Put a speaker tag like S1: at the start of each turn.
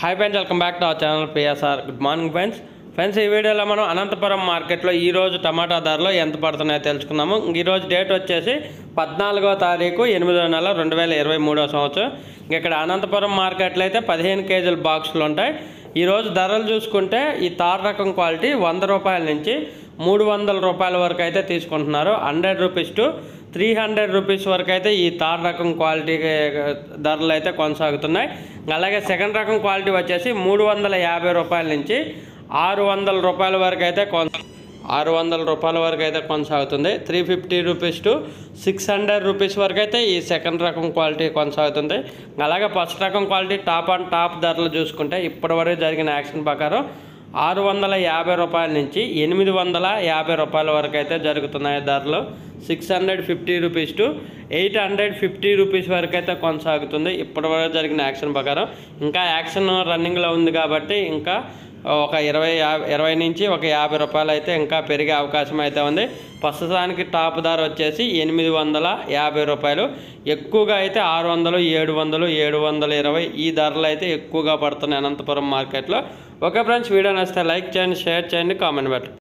S1: hi friends welcome back to our channel PSR good morning friends friends ఈ వీడియోలో మనం అనంతపురం మార్కెట్లో ఈ రోజు టమాటా ధరలు ఎంత పడుతున్నాయో తెలుసుకుందాము ఈ రోజు డేట్ వచ్చేసి పద్నాలుగో తారీఖు ఎనిమిదో నెల రెండు వేల ఇరవై మూడో సంవత్సరం ఇక్కడ అనంతపురం మార్కెట్లో అయితే పదిహేను కేజీల బాక్సులు ఉంటాయి ఈ రోజు ధరలు చూసుకుంటే ఈ తార్ రకం క్వాలిటీ వంద రూపాయల నుంచి మూడు వందల రూపాయల వరకు అయితే తీసుకుంటున్నారు hundred rupees to three hundred rupees వరకు అయితే ఈ తార్ రకం క్వాలిటీ ధరలు అయితే కొనసాగుతున్నాయి అలాగే సెకండ్ రకం క్వాలిటీ వచ్చేసి మూడు వందల యాభై రూపాయల నుంచి ఆరు వందల రూపాయల వరకు అయితే కొన ఆరు వందల రూపాయల వరకు అయితే కొనసాగుతుంది three fifty rupees to six hundred rupees వరకు అయితే ఈ సెకండ్ రకం క్వాలిటీ కొనసాగుతుంది అలాగే ఫస్ట్ రకం క్వాలిటీ టాప్ అండ్ టాప్ ధరలు చూసుకుంటే ఇప్పటివరకు జరిగిన యాక్షన్ ప్రకారం ఆరు వందల యాభై రూపాయల నుంచి ఎనిమిది వందల యాభై రూపాయల వరకు అయితే జరుగుతున్నాయి ధరలు six hundred fifty rupees to eight hundred fifty rupees వరకు అయితే కొనసాగుతుంది ఇప్పటివరకు జరిగిన యాక్షన్ ప్రకారం ఇంకా యాక్షన్ రన్నింగ్లో ఉంది కాబట్టి ఇంకా ఒక ఇరవై యాభై ఇరవై నుంచి ఒక యాభై రూపాయలు అయితే ఇంకా పెరిగే అవకాశం అయితే ఉంది ప్రస్తుతానికి టాప్ ధర వచ్చేసి ఎనిమిది వందల యాభై రూపాయలు ఎక్కువగా అయితే ఆరు వందలు ఏడు వందలు ఏడు వందల ఇరవై ఈ ధరలు అయితే ఎక్కువగా పడుతున్నాయి అనంతపురం మార్కెట్లో ఓకే ఫ్రెండ్స్ వీడియో నచ్చితే లైక్ చేయండి షేర్ చేయండి కామెంట్ పెట్టండి